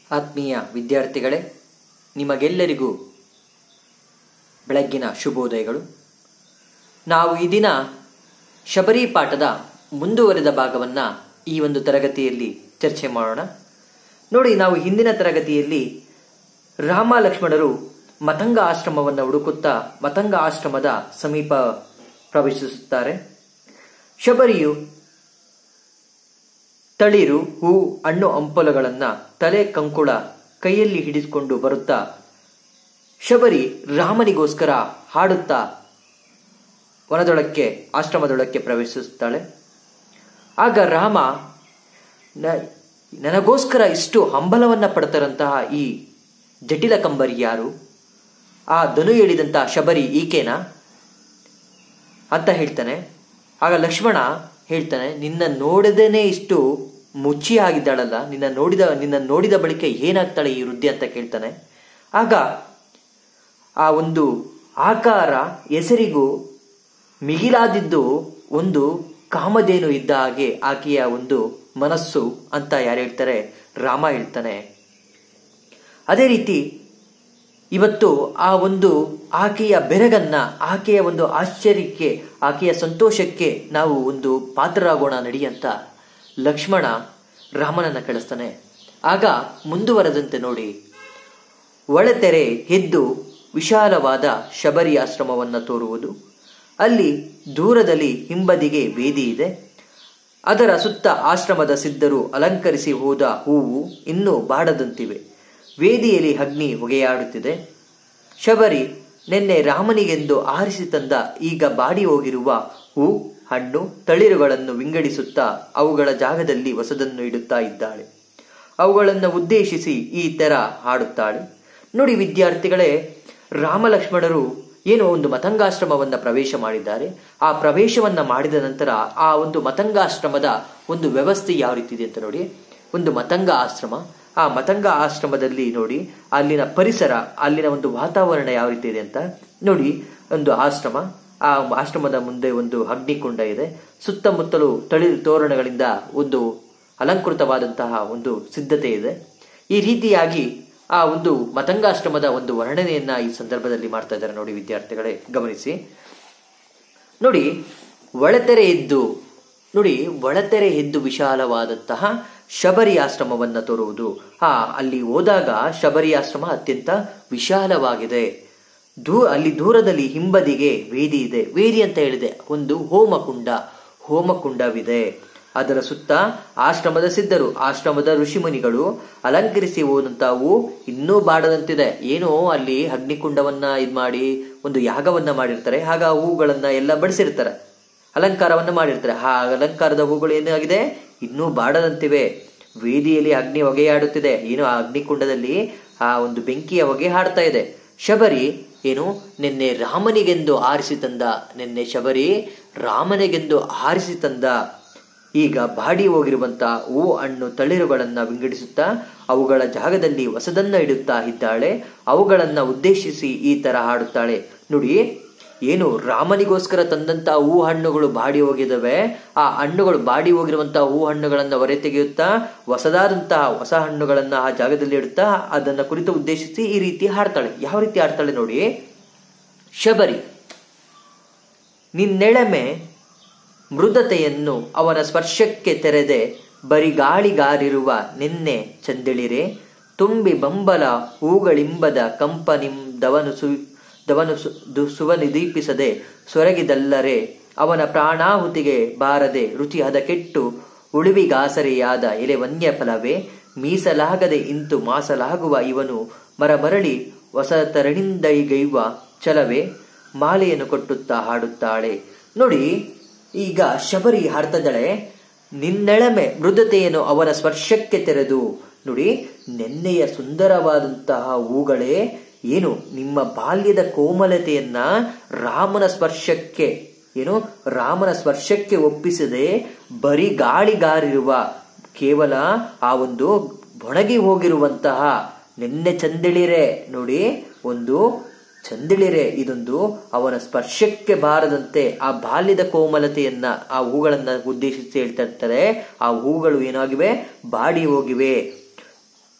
ಆತ್ಮೀಯ ವಿದ್ಯಾರ್ಥಿಗಳೇ ನಿಮಗೆಲ್ಲರಿಗೂ ಬೆಳಗ್ಗಿನ ಶುಭೋದಯಗಳು ನಾವು ಈ ದಿನ ಶಬರಿ ಪಾಠದ ಮುಂದುವರೆದ ಭಾಗವನ್ನು ಈ ಒಂದು ತರಗತಿಯಲ್ಲಿ ಚರ್ಚೆ ಮಾಡೋಣ ನೋಡಿ ನಾವು ಹಿಂದಿನ ತರಗತಿಯಲ್ಲಿ ರಾಮ ಲಕ್ಷ್ಮಣರು ಮತಂಗ ಆಶ್ರಮವನ್ನು ಹುಡುಕುತ್ತಾ ಮತಂಗ ಆಶ್ರಮದ ಸಮೀಪ ಪ್ರವೇಶಿಸುತ್ತಾರೆ ಶಬರಿಯು ತಳಿರು ಹೂ ಹಣ್ಣು ಹಂಪಲುಗಳನ್ನ ತಲೆ ಕಂಕುಳ ಕೈಯಲ್ಲಿ ಹಿಡಿದುಕೊಂಡು ಬರುತ್ತಾ ಶಬರಿ ರಾಮನಿಗೋಸ್ಕರ ಹಾಡುತ್ತಾ ವನದೊಳಕ್ಕೆ ಆಶ್ರಮದೊಳಕ್ಕೆ ಪ್ರವೇಶಿಸುತ್ತಾಳೆ ಆಗ ರಾಮ ನ- ನನಗೋಸ್ಕರ ಇಷ್ಟು ಹಂಬಲವನ್ನ ಪಡ್ತಾರಂತಹ ಈ ಜಟಿಲ ಕಂಬರಿ ಯಾರು ಆ ಧನು ಹೇಳಿದಂತಹ ಶಬರಿ ಈಕೆನಾ ಅಂತ ಹೇಳ್ತಾನೆ ಆಗ ಲಕ್ಷ್ಮಣ ಹೇಳ್ತಾನೆ ನಿನ್ನ ನೋಡದೇನೆ ಇಷ್ಟು ಮುಚ್ಚಿ ಆಗಿದ್ದಾಳಲ್ಲ ನಿನ್ನ ನೋಡಿದ ನಿನ್ನ ನೋಡಿದ ಬಳಿಕ ಏನಾಗ್ತಾಳೆ ಈ ವೃದ್ಧಿ ಅಂತ ಕೇಳ್ತಾನೆ ಆಗ ಆ ಒಂದು ಆಕಾರ ಹೆಸರಿಗೂ ಮಿಗಿಲಾದಿದ್ದು ಒಂದು ಕಾಮಧೇನು ಇದ್ದ ಹಾಗೆ ಆಕೆಯ ಒಂದು ಮನಸ್ಸು ಅಂತ ಯಾರು ಹೇಳ್ತಾರೆ ರಾಮ ಹೇಳ್ತಾನೆ ಅದೇ ರೀತಿ ಇವತ್ತು ಆ ಒಂದು ಆಕೆಯ ಬೆರಗನ್ನ ಆಕೆಯ ಒಂದು ಆಶ್ಚರ್ಯಕ್ಕೆ ಆಕೆಯ ಸಂತೋಷಕ್ಕೆ ನಾವು ಒಂದು ಪಾತ್ರರಾಗೋಣ ನಡಿ ಅಂತ ಲಕ್ಷ್ಮಣ ರಾಮನನ್ನ ಕಳಿಸ್ತಾನೆ ಆಗ ಮುಂದುವರೆದಂತೆ ನೋಡಿ ಒಳತೆರೆ ಎದ್ದು ವಿಶಾಲವಾದ ಶಬರಿ ಆಶ್ರಮವನ್ನು ತೋರುವುದು ಅಲ್ಲಿ ದೂರದಲ್ಲಿ ಹಿಂಬದಿಗೆ ವೇದಿ ಇದೆ ಅದರ ಸುತ್ತ ಆಶ್ರಮದ ಸಿದ್ಧರು ಅಲಂಕರಿಸಿ ಹೋದ ಹೂವು ಇನ್ನೂ ಬಾಡದಂತಿವೆ ವೇದಿಯಲ್ಲಿ ಅಗ್ನಿ ಹೊಗೆಯಾಡುತ್ತಿದೆ ಶಬರಿ ನಿನ್ನೆ ರಾಮನಿಗೆಂದು ಆರಿಸಿ ತಂದ ಈಗ ಬಾಡಿ ಹೋಗಿರುವ ಹೂ ಹಣ್ಣು ತಳಿರುಗಳನ್ನು ವಿಂಗಡಿಸುತ್ತಾ ಅವುಗಳ ಜಾಗದಲ್ಲಿ ಹೊಸದನ್ನು ಇಡುತ್ತಾ ಇದ್ದಾಳೆ ಅವುಗಳನ್ನು ಉದ್ದೇಶಿಸಿ ಈ ತರ ಹಾಡುತ್ತಾಳೆ ನೋಡಿ ವಿದ್ಯಾರ್ಥಿಗಳೇ ರಾಮ ಲಕ್ಷ್ಮಣರು ಏನೋ ಒಂದು ಮತಂಗಾಶ್ರಮವನ್ನ ಪ್ರವೇಶ ಮಾಡಿದ್ದಾರೆ ಆ ಪ್ರವೇಶವನ್ನ ಮಾಡಿದ ನಂತರ ಆ ಒಂದು ಮತಂಗಾಶ್ರಮದ ಒಂದು ವ್ಯವಸ್ಥೆ ಯಾವ ರೀತಿ ಇದೆ ಅಂತ ನೋಡಿ ಒಂದು ಮತಂಗ ಆಶ್ರಮ ಆ ಮತಂಗ ಆಶ್ರಮದಲ್ಲಿ ನೋಡಿ ಅಲ್ಲಿನ ಪರಿಸರ ಅಲ್ಲಿನ ಒಂದು ವಾತಾವರಣ ಯಾವ ರೀತಿ ಇದೆ ಅಂತ ನೋಡಿ ಒಂದು ಆಶ್ರಮ ಆ ಆಶ್ರಮದ ಮುಂದೆ ಒಂದು ಅಗ್ನಿಕುಂಡ ಇದೆ ಸುತ್ತಮುತ್ತಲು ತಳಿ ತೋರಣಗಳಿಂದ ಒಂದು ಅಲಂಕೃತವಾದಂತಹ ಒಂದು ಸಿದ್ಧತೆ ಇದೆ ಈ ರೀತಿಯಾಗಿ ಆ ಒಂದು ಮತಂಗಾಶ್ರಮದ ಒಂದು ವರ್ಣನೆಯನ್ನ ಈ ಸಂದರ್ಭದಲ್ಲಿ ಮಾಡ್ತಾ ಇದ್ದಾರೆ ನೋಡಿ ವಿದ್ಯಾರ್ಥಿಗಳೇ ಗಮನಿಸಿ ನೋಡಿ ಒಳತೆರೆ ಎದ್ದು ನೋಡಿ ಒಳತೆರೆ ಎದ್ದು ವಿಶಾಲವಾದಂತಹ ಶಬರಿ ಆಶ್ರಮವನ್ನ ತೋರುವುದು ಆ ಅಲ್ಲಿ ಹೋದಾಗ ಶಬರಿ ಆಶ್ರಮ ಅತ್ಯಂತ ವಿಶಾಲವಾಗಿದೆ ದೂ ಅಲ್ಲಿ ದೂರದಲ್ಲಿ ಹಿಂಬದಿಗೆ ವೇದಿ ಇದೆ ವೇದಿ ಅಂತ ಹೇಳಿದೆ ಒಂದು ಹೋಮಕುಂಡ ಹೋಮಕುಂಡವಿದೆ ಅದರ ಸುತ್ತ ಆಶ್ರಮದ ಸಿದ್ಧರು ಆಶ್ರಮದ ಋಷಿಮುನಿಗಳು ಅಲಂಕರಿಸಿ ಹೋದಂತಾವು ಇನ್ನೂ ಬಾಡದಂತಿದೆ ಏನೋ ಅಲ್ಲಿ ಅಗ್ನಿಕುಂಡವನ್ನ ಇದ್ ಮಾಡಿ ಒಂದು ಯಾಗವನ್ನ ಮಾಡಿರ್ತಾರೆ ಆಗ ಆ ಹೂಗಳನ್ನ ಎಲ್ಲ ಬಡಿಸಿರ್ತಾರೆ ಅಲಂಕಾರವನ್ನ ಮಾಡಿರ್ತಾರೆ ಆ ಅಲಂಕಾರದ ಹೂಗಳು ಏನಾಗಿದೆ ಇನ್ನೂ ಬಾಡದಂತಿವೆ ವೇದಿಯಲ್ಲಿ ಅಗ್ನಿ ಹೊಗೆಯಾಡುತ್ತಿದೆ ಏನು ಆ ಅಗ್ನಿಕುಂಡದಲ್ಲಿ ಆ ಒಂದು ಬೆಂಕಿಯ ಹೊಗೆ ಹಾಡ್ತಾ ಇದೆ ಶಬರಿ ಏನು ನಿನ್ನೆ ರಾಮನಿಗೆಂದು ಆರಿಸಿ ತಂದ ನಿನ್ನೆ ಶಬರಿ ರಾಮನಿಗೆಂದು ಆರಿಸಿ ತಂದ ಈಗ ಬಾಡಿ ಹೋಗಿರುವಂತಹ ಹೂ ಹಣ್ಣು ತಳಿರುಗಳನ್ನ ವಿಂಗಡಿಸುತ್ತಾ ಅವುಗಳ ಜಾಗದಲ್ಲಿ ಹೊಸದನ್ನ ಇಡುತ್ತಾ ಇದ್ದಾಳೆ ಅವುಗಳನ್ನ ಉದ್ದೇಶಿಸಿ ಈ ತರ ಹಾಡುತ್ತಾಳೆ ನೋಡಿ ಏನು ರಾಮನಿಗೋಸ್ಕರ ತಂದಂತಹ ಹೂ ಹಣ್ಣುಗಳು ಬಾಡಿ ಹೋಗಿದವೆ ಆ ಹಣ್ಣುಗಳು ಬಾಡಿ ಹೋಗಿರುವಂತಹ ಹೂ ಹಣ್ಣುಗಳನ್ನ ಹೊರೆ ತೆಗೆಯುತ್ತಾ ಹೊಸದಾದಂತಹ ಹೊಸ ಹಣ್ಣುಗಳನ್ನ ಆ ಜಾಗದಲ್ಲಿ ಇಡುತ್ತಾ ಅದನ್ನ ಕುರಿತು ಉದ್ದೇಶಿಸಿ ಈ ರೀತಿ ಹಾಡ್ತಾಳೆ ಯಾವ ರೀತಿ ಹಾಡ್ತಾಳೆ ನೋಡಿ ಶಬರಿ ನಿನ್ನೆಳಮೆ ಮೃದತೆಯನ್ನು ಅವನ ಸ್ಪರ್ಶಕ್ಕೆ ತೆರೆದೆ ಬರಿಗಾಳಿಗಾರಿರುವ ನಿನ್ನೆ ಚಂದಿಳಿರೆ ತುಂಬಿ ಬಂಬಲ ಹೂಗಳಿಂಬದ ಕಂಪನಿಂ ದವನು ಸು ದವನು ಸು ದು ಸುವನಿದೀಪಿಸದೆ ಸೊರಗಿದಲ್ಲರೆ ಅವನ ಪ್ರಾಣಾಹುತಿಗೆ ಬಾರದೆ ರುಚಿ ಹದಕೆಟ್ಟು ಉಳಿವಿಗಾಸರೆಯಾದ ಎಲೆ ವನ್ಯ ಫಲವೇ ಮೀಸಲಾಗದೆ ಇಂತು ಮಾಸಲಾಗುವ ಇವನು ಮರಮರಳಿ ಹೊಸತರಣಿಂದೈಗೈವ ಛಲವೇ ಮಾಲೆಯನ್ನು ಕೊಟ್ಟುತ್ತಾ ಹಾಡುತ್ತಾಳೆ ನೋಡಿ ಈಗ ಶಬರಿ ಹಾಡ್ತಿದ್ದಾಳೆ ನಿನ್ನೆಳಮೆ ಮೃದತೆಯನ್ನು ಅವನ ಸ್ಪರ್ಶಕ್ಕೆ ತೆರೆದು ನೋಡಿ ನೆನ್ನೆಯ ಸುಂದರವಾದಂತಹ ಹೂಗಳೇ ಏನು ನಿಮ್ಮ ಬಾಲ್ಯದ ಕೋಮಲತೆಯನ್ನ ರಾಮನ ಸ್ಪರ್ಶಕ್ಕೆ ಏನು ರಾಮನ ಸ್ಪರ್ಶಕ್ಕೆ ಒಪ್ಪಿಸದೆ ಬರೀ ಗಾಳಿಗಾರಿರುವ ಕೇವಲ ಆ ಒಂದು ಬೊಣಗಿ ಹೋಗಿರುವಂತಹ ನೆನ್ನೆ ಚಂದಿಳಿರೆ ನೋಡಿ ಒಂದು ಚಂದಿಳಿರೆ ಇದೊಂದು ಅವನ ಸ್ಪರ್ಶಕ್ಕೆ ಬಾರದಂತೆ ಆ ಬಾಲ್ಯದ ಕೋಮಲತೆಯನ್ನ ಆ ಹೂಗಳನ್ನ ಉದ್ದೇಶಿಸಿ ಹೇಳ್ತಾ ಇರ್ತಾರೆ ಆ ಹೂಗಳು ಏನಾಗಿವೆ ಬಾಡಿ ಹೋಗಿವೆ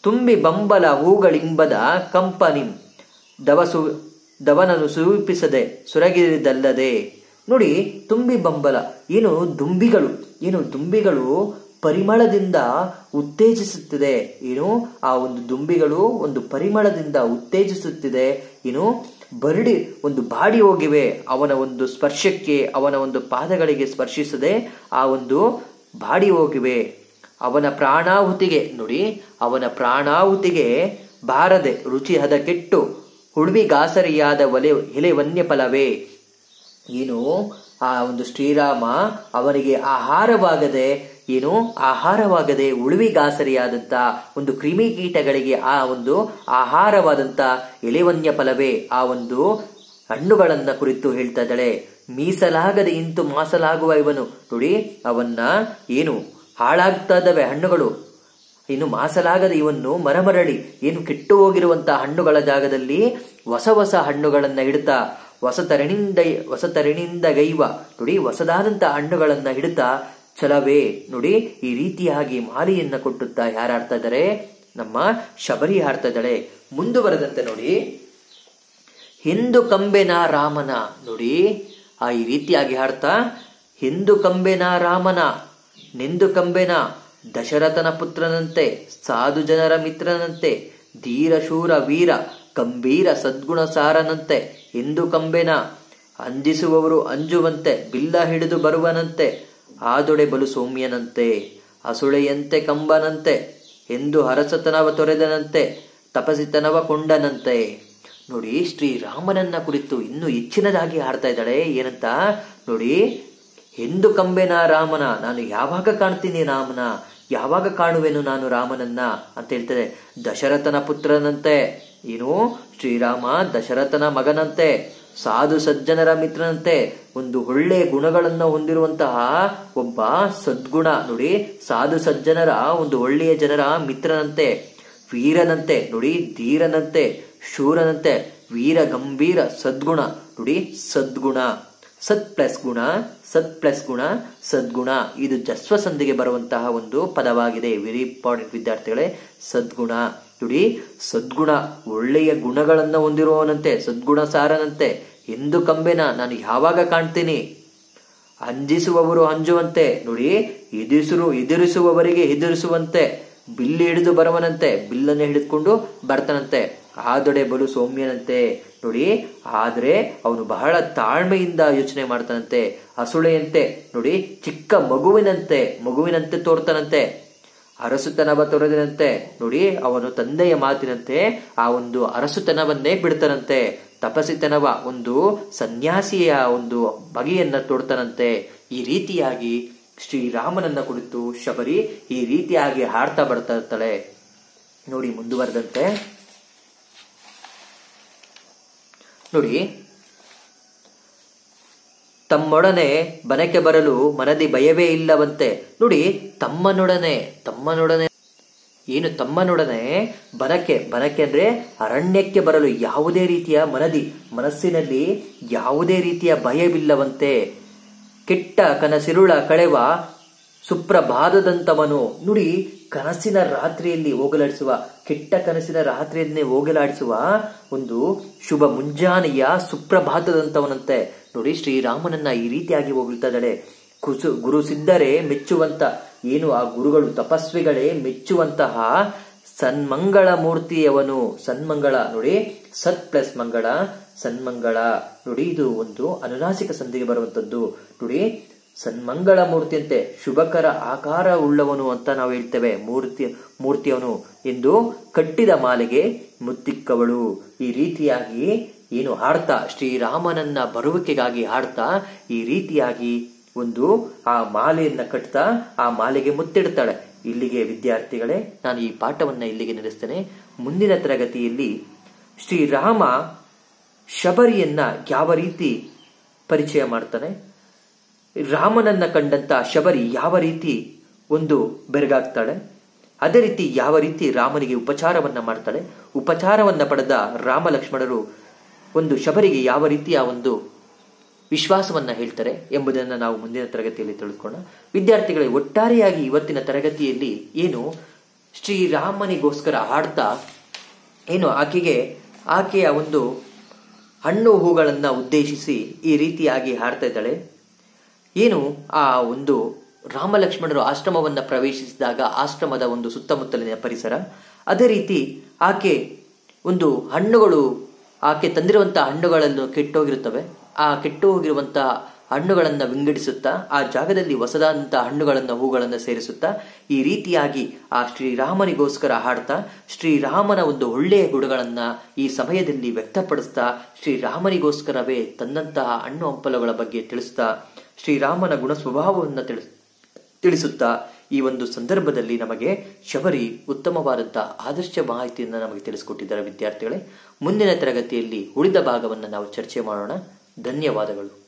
ತುಂಬಿ ಬಂಬಲ ಹೂಗಳಿಂಬದ ಕಂಪನಿಂ ದವಸು ದವನನು ಸುರೂಪಿಸದೆ ಸುರಗಿರಿದಲ್ಲದೆ ನೋಡಿ ತುಂಬಿ ಬಂಬಲ ಏನು ದುಂಬಿಗಳು ಏನು ದುಂಬಿಗಳು ಪರಿಮಳದಿಂದ ಉತ್ತೇಜಿಸುತ್ತಿದೆ ಏನು ಆ ಒಂದು ದುಂಬಿಗಳು ಒಂದು ಪರಿಮಳದಿಂದ ಉತ್ತೇಜಿಸುತ್ತಿದೆ ಏನು ಬರಡಿ ಒಂದು ಬಾಡಿ ಹೋಗಿವೆ ಅವನ ಒಂದು ಸ್ಪರ್ಶಕ್ಕೆ ಅವನ ಒಂದು ಪಾದಗಳಿಗೆ ಸ್ಪರ್ಶಿಸದೆ ಆ ಒಂದು ಬಾಡಿ ಹೋಗಿವೆ ಅವನ ಪ್ರಾಣಾಹುತಿಗೆ ನೋಡಿ ಅವನ ಪ್ರಾಣಾಹುತಿಗೆ ಬಾರದೆ ರುಚಿ ಹದ ಕೆಟ್ಟು ಹುಡುವಿಗಾಸರಿಯಾದ ಒಲೆ ಎಲೆ ವನ್ಯ ಫಲವೇ ಏನು ಆ ಒಂದು ಶ್ರೀರಾಮ ಅವನಿಗೆ ಆಹಾರವಾಗದೆ ಏನು ಆಹಾರವಾಗದೆ ಉಳುವಿಗಾಸರಿಯಾದಂತ ಒಂದು ಕ್ರಿಮಿಕೀಟಗಳಿಗೆ ಆ ಒಂದು ಆಹಾರವಾದಂತ ಎಲೆವನ್ಯ ಫಲವೇ ಆ ಒಂದು ಹಣ್ಣುಗಳನ್ನ ಕುರಿತು ಹೇಳ್ತಾ ಇದ್ದಾಳೆ ಮೀಸಲಾಗದೆ ಇಂತು ಮಾಸಲಾಗುವ ಇವನು ನೋಡಿ ಅವನ್ನ ಏನು ಹಾಳಾಗ್ತಾ ಇದ್ದಾವೆ ಹಣ್ಣುಗಳು ಇನ್ನು ಮಾಸಲಾಗದ ಇವನ್ನು ಮರಮರಳಿ ಏನು ಕೆಟ್ಟು ಹೋಗಿರುವಂತಹ ಹಣ್ಣುಗಳ ಜಾಗದಲ್ಲಿ ಹೊಸ ಹೊಸ ಹಣ್ಣುಗಳನ್ನ ಹಿಡ್ತಾ ಹೊಸತರಣಿಂದ ಹೊಸತರಣಿಂದ ಗೈವ ನೋಡಿ ಹೊಸದಾದಂತ ಹಣ್ಣುಗಳನ್ನ ಹಿಡ್ತಾ ಛಲವೇ ನೋಡಿ ಈ ರೀತಿಯಾಗಿ ಮಾಲಿಯನ್ನ ಕೊಟ್ಟುತ್ತಾ ಯಾರು ಆಡ್ತಾ ಇದ್ದಾರೆ ನಮ್ಮ ಶಬರಿ ಆಡ್ತಾ ಇದ್ದಾಳೆ ಮುಂದುವರೆದಂತೆ ನೋಡಿ ಹಿಂದು ಕಂಬೆನ ರಾಮನ ನೋಡಿ ಆ ಈ ರೀತಿಯಾಗಿ ಹಾಡ್ತಾ ಹಿಂದು ಕಂಬೆನ ರಾಮನ ನಿಂದು ಕಂಬೆನ ದಶರಥನ ಪುತ್ರನಂತೆ ಸಾಧು ಜನರ ಮಿತ್ರನಂತೆ ಧೀರ ಶೂರ ವೀರ ಗಂಭೀರ ಸದ್ಗುಣ ಸಾರನಂತೆ ಹಿಂದು ಕಂಬೆನ ಅಂಜಿಸುವವರು ಅಂಜುವಂತೆ ಬಿಲ್ಲ ಹಿಡಿದು ಬರುವನಂತೆ ಆದೊಡೆ ಬಲು ಸೌಮ್ಯನಂತೆ ಅಸುಳೆಯಂತೆ ಕಂಬನಂತೆ ಎಂದು ಹರಸತನವ ತೊರೆದನಂತೆ ತಪಸಿತನವ ಕೊಂಡನಂತೆ ನೋಡಿ ಶ್ರೀರಾಮನನ್ನ ಕುರಿತು ಇನ್ನೂ ಹೆಚ್ಚಿನದಾಗಿ ಹಾಡ್ತಾ ಇದ್ದಾಳೆ ಏನಂತ ನೋಡಿ ಎಂದು ಕಂಬೆನ ರಾಮನ ನಾನು ಯಾವಾಗ ಕಾಣ್ತೀನಿ ರಾಮನ ಯಾವಾಗ ಕಾಣುವೆನು ನಾನು ರಾಮನನ್ನ ಅಂತ ಹೇಳ್ತಾರೆ ದಶರಥನ ಪುತ್ರನಂತೆ ಏನು ಶ್ರೀರಾಮ ದಶರಥನ ಮಗನಂತೆ ಸಾಧು ಸಜ್ಜನರ ಮಿತ್ರನಂತೆ ಒಂದು ಒಳ್ಳೆಯ ಗುಣಗಳನ್ನ ಹೊಂದಿರುವಂತಹ ಒಬ್ಬ ಸದ್ಗುಣ ನೋಡಿ ಸಾಧು ಸಜ್ಜನರ ಒಂದು ಒಳ್ಳೆಯ ಜನರ ಮಿತ್ರನಂತೆ ವೀರನಂತೆ ನೋಡಿ ಧೀರನಂತೆ ಶೂರನಂತೆ ವೀರ ಗಂಭೀರ ಸದ್ಗುಣ ನೋಡಿ ಸದ್ಗುಣ ಸತ್ ಪ್ಲಸ್ ಗುಣ ಸತ್ ಪ್ಲಸ್ ಗುಣ ಸದ್ಗುಣ ಇದು ಜಸ್ವ ಸಂಧಿಗೆ ಬರುವಂತಹ ಒಂದು ಪದವಾಗಿದೆ ವೆರಿ ಇಂಪಾರ್ಟೆಂಟ್ ವಿದ್ಯಾರ್ಥಿಗಳೇ ಸದ್ಗುಣ ನೋಡಿ ಸದ್ಗುಣ ಒಳ್ಳೆಯ ಗುಣಗಳನ್ನ ಹೊಂದಿರುವವನಂತೆ ಸದ್ಗುಣ ಸಾರನಂತೆ ಎಂದು ಕಂಬೆನ ನಾನು ಯಾವಾಗ ಕಾಣ್ತೀನಿ ಅಂಜಿಸುವವರು ಅಂಜುವಂತೆ ನೋಡಿ ಎದುರಿಸು ಎದುರಿಸುವವರಿಗೆ ಎದುರಿಸುವಂತೆ ಬಿಲ್ಲು ಹಿಡಿದು ಬರುವನಂತೆ ಬಿಲ್ಲನ್ನು ಹಿಡಿದುಕೊಂಡು ಬರ್ತಾನಂತೆ ಆದೊಡೆ ಬಲು ಸೌಮ್ಯನಂತೆ ನೋಡಿ ಆದ್ರೆ ಅವನು ಬಹಳ ತಾಳ್ಮೆಯಿಂದ ಯೋಚನೆ ಮಾಡ್ತಾನಂತೆ ಹಸುಳೆಯಂತೆ ನೋಡಿ ಚಿಕ್ಕ ಮಗುವಿನಂತೆ ಮಗುವಿನಂತೆ ತೋರ್ತಾನಂತೆ ಅರಸುತನವ ತೊರೆದನಂತೆ ನೋಡಿ ಅವನು ತಂದೆಯ ಮಾತಿನಂತೆ ಆ ಒಂದು ಅರಸುತನವನ್ನೇ ಬಿಡ್ತಾನಂತೆ ತಪಸಿತನವ ಒಂದು ಸನ್ಯಾಸಿಯ ಒಂದು ಬಗೆಯನ್ನ ತೋಡ್ತಾನಂತೆ ಈ ರೀತಿಯಾಗಿ ಶ್ರೀರಾಮನನ್ನ ಕುರಿತು ಶಬರಿ ಈ ರೀತಿಯಾಗಿ ಹಾಡ್ತಾ ಬರ್ತಾ ಇರ್ತಾಳೆ ನೋಡಿ ಮುಂದುವರೆದಂತೆ ನೋಡಿ ತಮ್ಮೊಡನೆ ಬನಕ್ಕೆ ಬರಲು ಮನದಿ ಭಯವೇ ಇಲ್ಲವಂತೆ ನೋಡಿ ತಮ್ಮನೊಡನೆ ತಮ್ಮನೊಡನೆ ಏನು ತಮ್ಮನೊಡನೆ ಬನಕ್ಕೆ ಬನಕ್ಕೆ ಅಂದ್ರೆ ಅರಣ್ಯಕ್ಕೆ ಬರಲು ಯಾವುದೇ ರೀತಿಯ ಮನದಿ ಮನಸ್ಸಿನಲ್ಲಿ ಯಾವುದೇ ರೀತಿಯ ಭಯವಿಲ್ಲವಂತೆ ಕೆಟ್ಟ ಕನಸಿರುಳ ಕಳೆವ ಸುಪ್ರಭಾತದಂತವನು ನುಡಿ ಕನಸಿನ ರಾತ್ರಿಯಲ್ಲಿ ಹೋಗಲಾಡಿಸುವ ಕೆಟ್ಟ ಕನಸಿನ ರಾತ್ರಿಯನ್ನೇ ಹೋಗಲಾಡಿಸುವ ಒಂದು ಶುಭ ಮುಂಜಾನೆಯ ಸುಪ್ರಭಾತದಂತವನಂತೆ ನೋಡಿ ಶ್ರೀರಾಮನನ್ನ ಈ ರೀತಿಯಾಗಿ ಹೋಗ್ತಾ ಇದ್ದಾಳೆ ಕುಸು ಗುರು ಸಿದ್ಧರೇ ಮೆಚ್ಚುವಂತ ಏನು ಆ ಗುರುಗಳು ತಪಸ್ವಿಗಳೇ ಮೆಚ್ಚುವಂತಹ ಸನ್ಮಂಗಳ ಮೂರ್ತಿಯವನು ಸನ್ಮಂಗಳ ನೋಡಿ ಸತ್ ಪ್ಲಸ್ ಮಂಗಳ ಸನ್ಮಂಗಳ ನೋಡಿ ಇದು ಒಂದು ಅನುನಾಸಿಕ ಸಂಧಿಗೆ ಬರುವಂತದ್ದು ನೋಡಿ ಸನ್ಮಂಗಳ ಮೂರ್ತಿಯಂತೆ ಶುಭಕರ ಆಕಾರ ಉಳ್ಳವನು ಅಂತ ನಾವು ಹೇಳ್ತೇವೆ ಮೂರ್ತಿ ಮೂರ್ತಿಯವನು ಎಂದು ಕಟ್ಟಿದ ಮಾಲೆಗೆ ಮುತ್ತಿಕ್ಕವಳು ಈ ರೀತಿಯಾಗಿ ಏನು ಹಾಡ್ತಾ ಶ್ರೀರಾಮನನ್ನ ಬರುವಿಕೆಗಾಗಿ ಹಾಡ್ತಾ ಈ ರೀತಿಯಾಗಿ ಒಂದು ಆ ಮಾಲೆಯನ್ನ ಕಟ್ತಾ ಆ ಮಾಲೆಗೆ ಮುತ್ತಿಡ್ತಾಳೆ ಇಲ್ಲಿಗೆ ವಿದ್ಯಾರ್ಥಿಗಳೇ ನಾನು ಈ ಪಾಠವನ್ನ ಇಲ್ಲಿಗೆ ನಿಲ್ಲಿಸ್ತೇನೆ ಮುಂದಿನ ತರಗತಿಯಲ್ಲಿ ಶ್ರೀರಾಮ ಶಬರಿಯನ್ನ ಯಾವ ರೀತಿ ಪರಿಚಯ ಮಾಡ್ತಾನೆ ರಾಮನನ್ನ ಕಂಡಂತ ಶಬರಿ ಯಾವ ರೀತಿ ಒಂದು ಬೆರಗಾಗ್ತಾಳೆ ಅದೇ ರೀತಿ ಯಾವ ರೀತಿ ರಾಮನಿಗೆ ಉಪಚಾರವನ್ನ ಮಾಡ್ತಾಳೆ ಉಪಚಾರವನ್ನ ಪಡೆದ ರಾಮ ಲಕ್ಷ್ಮಣರು ಒಂದು ಶಬರಿಗೆ ಯಾವ ರೀತಿಯ ಒಂದು ವಿಶ್ವಾಸವನ್ನ ಹೇಳ್ತಾರೆ ಎಂಬುದನ್ನು ನಾವು ಮುಂದಿನ ತರಗತಿಯಲ್ಲಿ ತಿಳಿದುಕೊಳ್ಳೋಣ ವಿದ್ಯಾರ್ಥಿಗಳೇ ಒಟ್ಟಾರೆಯಾಗಿ ಇವತ್ತಿನ ತರಗತಿಯಲ್ಲಿ ಏನು ಶ್ರೀರಾಮನಿಗೋಸ್ಕರ ಹಾಡ್ತಾ ಏನು ಆಕೆಗೆ ಆಕೆಯ ಒಂದು ಹಣ್ಣು ಹೂಗಳನ್ನು ಉದ್ದೇಶಿಸಿ ಈ ರೀತಿಯಾಗಿ ಹಾಡ್ತಾ ಇದ್ದಾಳೆ ಏನು ಆ ಒಂದು ರಾಮಲಕ್ಷ್ಮಣರು ಆಶ್ರಮವನ್ನು ಪ್ರವೇಶಿಸಿದಾಗ ಆಶ್ರಮದ ಒಂದು ಸುತ್ತಮುತ್ತಲಿನ ಪರಿಸರ ಅದೇ ರೀತಿ ಆಕೆ ಒಂದು ಹಣ್ಣುಗಳು ಆಕೆ ತಂದಿರುವಂತಹ ಹಣ್ಣುಗಳನ್ನು ಕೆಟ್ಟೋಗಿರುತ್ತವೆ ಆ ಕೆಟ್ಟು ಹೋಗಿರುವಂತಹ ಹಣ್ಣುಗಳನ್ನು ವಿಂಗಡಿಸುತ್ತಾ ಆ ಜಾಗದಲ್ಲಿ ಹೊಸದಾದಂತಹ ಹಣ್ಣುಗಳನ್ನು ಹೂಗಳನ್ನು ಸೇರಿಸುತ್ತಾ ಈ ರೀತಿಯಾಗಿ ಆ ಶ್ರೀರಾಮನಿಗೋಸ್ಕರ ಹಾಡ್ತಾ ಶ್ರೀರಾಮನ ಒಂದು ಒಳ್ಳೆಯ ಗುಣಗಳನ್ನ ಈ ಸಮಯದಲ್ಲಿ ವ್ಯಕ್ತಪಡಿಸ್ತಾ ಶ್ರೀರಾಮನಿಗೋಸ್ಕರವೇ ತನ್ನಂತಹ ಹಣ್ಣು ಹಂಪಲುಗಳ ಬಗ್ಗೆ ತಿಳಿಸ್ತಾ ಶ್ರೀರಾಮನ ಗುಣ ಸ್ವಭಾವವನ್ನು ತಿಳಿಸ್ ತಿಳಿಸುತ್ತಾ ಈ ಒಂದು ಸಂದರ್ಭದಲ್ಲಿ ನಮಗೆ ಶಬರಿ ಉತ್ತಮವಾದಂತಹ ಆದರ್ಶ ಮಾಹಿತಿಯನ್ನು ನಮಗೆ ತಿಳಿಸಿಕೊಟ್ಟಿದ್ದಾರೆ ವಿದ್ಯಾರ್ಥಿಗಳೇ ಮುಂದಿನ ತರಗತಿಯಲ್ಲಿ ಉಳಿದ ಭಾಗವನ್ನು ನಾವು ಚರ್ಚೆ ಮಾಡೋಣ ಧನ್ಯವಾದಗಳು